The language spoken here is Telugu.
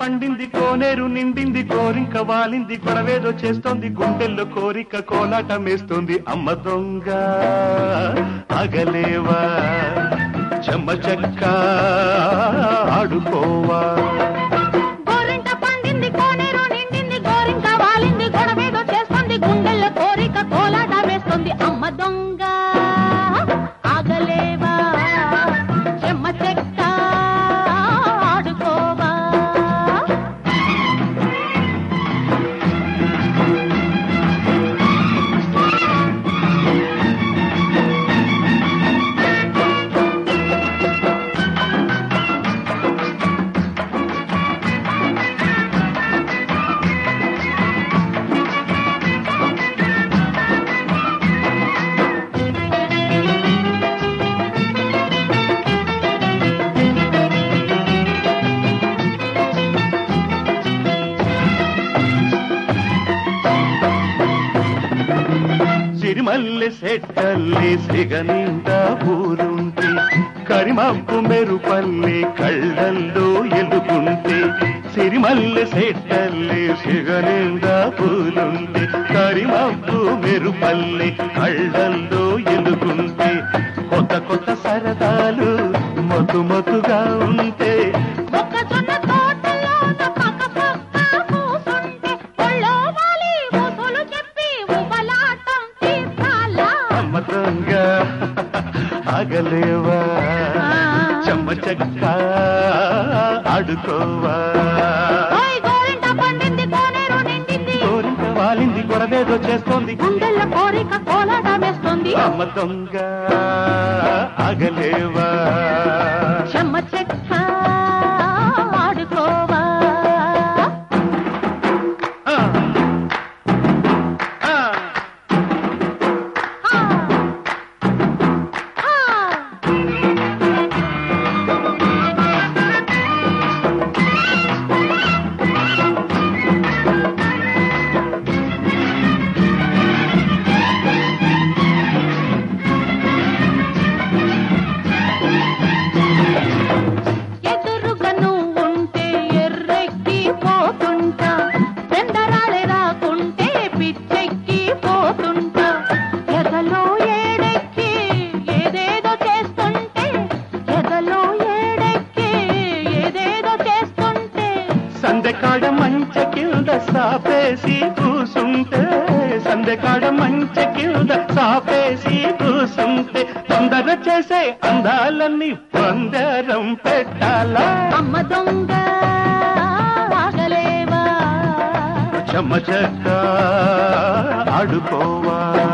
పండింది కోనేరు నిండింది కోరింక వాలింది కొడవేదో చేస్తోంది గుండెల్లో కోరిక కోలాటమేస్తోంది అమ్మ దొంగ అగలేవా చెమ్మ చెక్క ఆడుకోవా గోరింట పండింది కోనేరు నిండింది గోరింక వాలింది గొడవేదో చేస్తుంది గుండెల్లో కోరిక కోలాట వేస్తుంది అమ్మ దొంగ ఆగలేవా చెమ్మ చెక్క ఆడుకోవా సిరిమల్లె సెట్టల్లి సిగనింద ఊరుంటే కరిమప్పు మెరుపల్లి కళ్ళల్లో ఎలుగుంటే సిరిమల్లె సెట్టల్లి సిగనింద పూలుంటే కరిమప్పు మెరుపల్లి కళ్ళల్లో ఎలుగుంటే కొత్త కొత్త సరదాలు మతు మతుగా ఉంటే మొక్కజొన్న తోటలోన పక్క పక్క కూసుంటే ఒళ్ళో వాలి ఊసులు చెప్పి ఉబలాటం తీర్చాలా అమ్మ దొంగ ఆగలేవా చెమ్మ చెక్క ఆడుకోవా ఓయ్ గోరింట పండింది కోనేరు నిండింది కోరిక వాలింది గొడవేదో చేస్తోంది గుండెల్లో కోరిక కోలాట వేస్తుంది అమ్మ దొంగ ఆగలేవా చెమ్మ చెక్క ఆడుకోవా ఆ, ఆ. ఆ. ఆ. ఎదురుగా నువ్వుంటే ఎర్రెక్కి పోతుంటా పెందరాళి రాకుంటే పిచ్చెక్కి పోతుంటా ఎదలో ఏడెక్కి ఏదేదో చేస్తుంటే ఎదలో ఏడెక్కి ఏదేదో చేస్తుంటే సందెకాడ మంచ కింద సాపేసి కూసుంటే సందెకాడ మంచ కింద సాపేసి కూసుంటే తొందర చేసే అందాలన్నీ పందరం పెట్టాలా అమ్మ దొంగ ఆగలేవా చెమ్మ చెక్క ఆడుకోవా